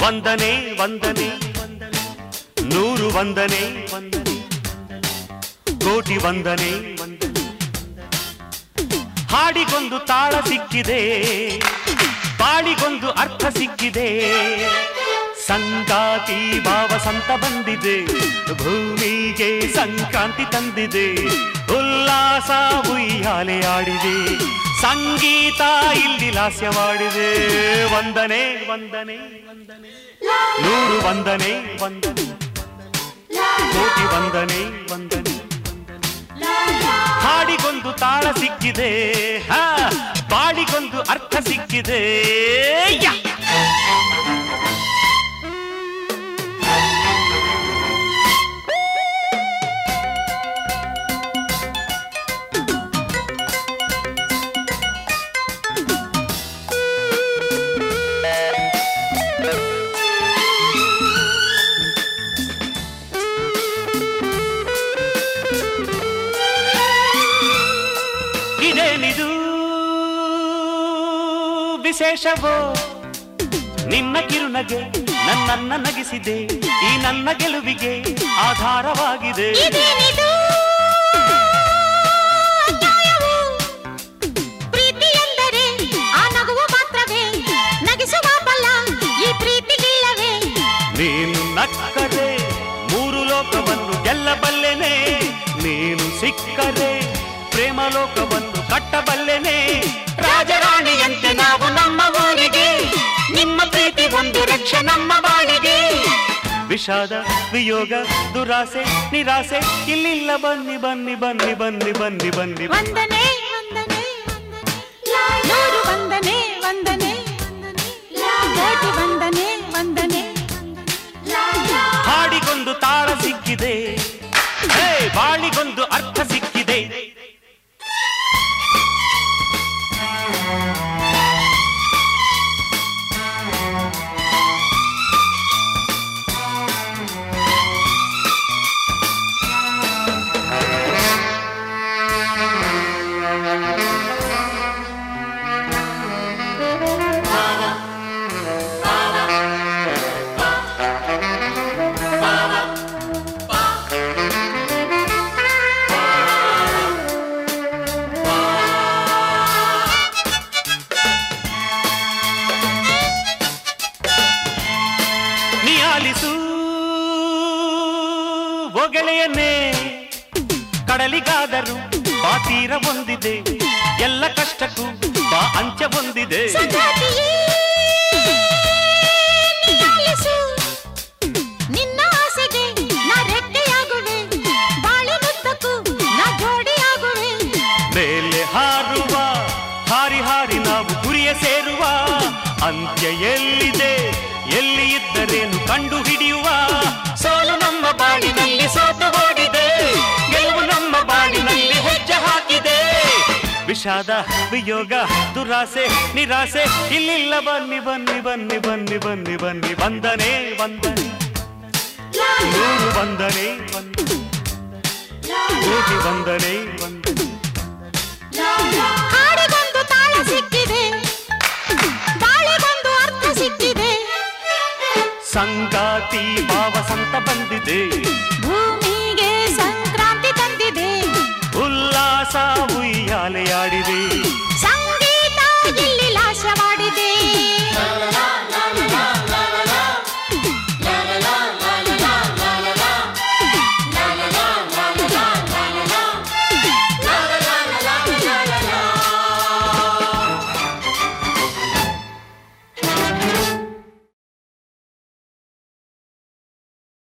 ವಂದನೆ ವಂದನೆ ನೂರು ವಂದನೆ ವಂದನೆ ಕೋಟಿ ವಂದನೆ ವಂದನೆ ಹಾಡಿಗೊಂದು ತಾಳ ಸಿಕ್ಕಿದೆ ಬಾಳಿಗೊಂದು ಅರ್ಥ ಸಿಕ್ಕಿದೆ ಸಂಗಾತಿ ಭಾವ ಸಂತ ಬಂದಿದೆ ಭೂಮಿಗೆ ಸಂಕ್ರಾಂತಿ ತಂದಿದೆ ಉಲ್ಲಾಸ ಉಯ್ಯಾಲೆ ಆಡಿದೆ ಸಂಗೀತ ಇಲ್ಲಿ ಲಾಸ್ಯವಾಡಿದೆ ವಂದನೆ ವಂದನೆ ನೂರು ವಂದನೆ ವಂದನೆ ಕೋಟಿ ವಂದನೆ ವಂದನೆ ಹಾಡಿಗೊಂದು ತಾಳ ಸಿಕ್ಕಿದೆ ಹಾ ಬಾಡಿಗೊಂದು ಅರ್ಥ ಸಿಕ್ಕಿದೆ ಯಾ! ಇದೇನಿದು ವಿಶೇಷವೋ ನಿನ್ನ ಕಿರುನಗೆ ನನ್ನನ್ನ ನಗಿಸಿದೆ ಈ ನನ್ನ ಗೆಲುವಿಗೆ ಆಧಾರವಾಗಿದೆ ಇದೇನಿದು ಅನ್ಯಾಯವು? ಪ್ರೀತಿ ಎಂದರೆ ಆ ನಗುವು ಮಾತ್ರವೇ ನಗಿಸುವ ಬಲ್ಲ ಈ ಪ್ರೀತಿಗಿಲ್ಲವೇ ನೀನು ನಕ್ಕರೆ ಮೂರು ಲೋಕವನ್ನು ಗೆಲ್ಲಬಲ್ಲೆನೆ ನೀನು ಸಿಕ್ಕರೆ ಪ್ರೇಮ ಲೋಕವನ್ನು ಕಟ್ಟಬಲ್ಲೆನೆ ರಾಜರಾಣಿಯಂತೆ ನಾವು ನಮ್ಮ ಊರಿಗೆ ನಿಮ್ಮ ಪ್ರೀತಿ ಒಂದು ರಕ್ಷೆ ನಮ್ಮ ಬಾಳಿಗೆ ವಿಷಾದ ವಿಯೋಗ ದುರಾಸೆ ನಿರಾಸೆ ಇಲ್ಲಿಲ್ಲ ಬನ್ನಿ ಬನ್ನಿ ಬನ್ನಿ ಬನ್ನಿ ಬನ್ನಿ ಬನ್ನಿ ವಂದನೆ ವಂದನೆ ನೂರು ವಂದನೆ ವಂದನೆ ಕೋಟಿ ವಂದನೆ ವಂದನೆ ಹಾಡಿಗೊಂದು ತಾಳ ಸಿಕ್ಕಿದೆ ಹೇ ಬಾಳಿಗೊಂದು ಅರ್ಥ ಸಿಕ್ಕಿದೆ ನೀ ಆಲಿಸು ಒಗೆಳೆಯನ್ನೇ ಕಡಲಿಗಾದರೂ ಬಾ ತೀರ ಹೊಂದಿದೆ ಎಲ್ಲ ಕಷ್ಟಕ್ಕೂ ಬಾ ಅಂಚ ಹೊಂದಿದೆ ಸಂಗಾತಿಯೇ, ನಿಯಾಲಿಸು. ನಿನ್ನ ಆಸೆಗೆ ನಾ ರೆಕ್ಕೆಯಾಗುವೆ ಬಾಳಿನುದ್ದಕ್ಕೂ ನಾ ಜೋಡಿಯಾಗುವೆ ಮೇಲೆ ಹಾರುವ ಹಾರಿ ಹಾರಿ ನಾವು ಗುರಿಯ ಸೇರುವ ಅಂತ್ಯ ಎಲ್ಲಿದೆ ಎಲ್ಲಿ ಇದ್ದರೇನು ಕಂಡು ಹಿಡಿಯುವ ಸೋಲು ನಮ್ಮ ಬಾಳಿನಲ್ಲಿ ಸೋತು ಓಡಿದೆ ಗೆಲುವು ನಮ್ಮ ಬಾಳಿನಲ್ಲಿ ಹೆಜ್ಜೆ ಹಾಕಿದೆ ವಿಷಾದ ವಿಯೋಗ ದುರಾಸೆ ನಿರಾಸೆ ಇಲ್ಲಿಲ್ಲ ಬನ್ನಿ ಬನ್ನಿ ಬನ್ನಿ ಬನ್ನಿ ಬನ್ನಿ ಬನ್ನಿ ವಂದನೆ ವಂದನೆ ನೂರು ವಂದನೆ ವಂದನೆ ಕೋಟಿ ವಂದನೆ ವಂದನೆ ಹಾಡಿಗೊಂದು ತಾಳ ಸಿಕ್ಕಿದೆ ಬಾಳಿಗೊಂದು ಅರ್ಥ ಸಿಕ್ಕಿದೆ ಸಂಗಾತಿ ಭಾವ ಸಂತ ಬಂದಿದೆ ಭೂ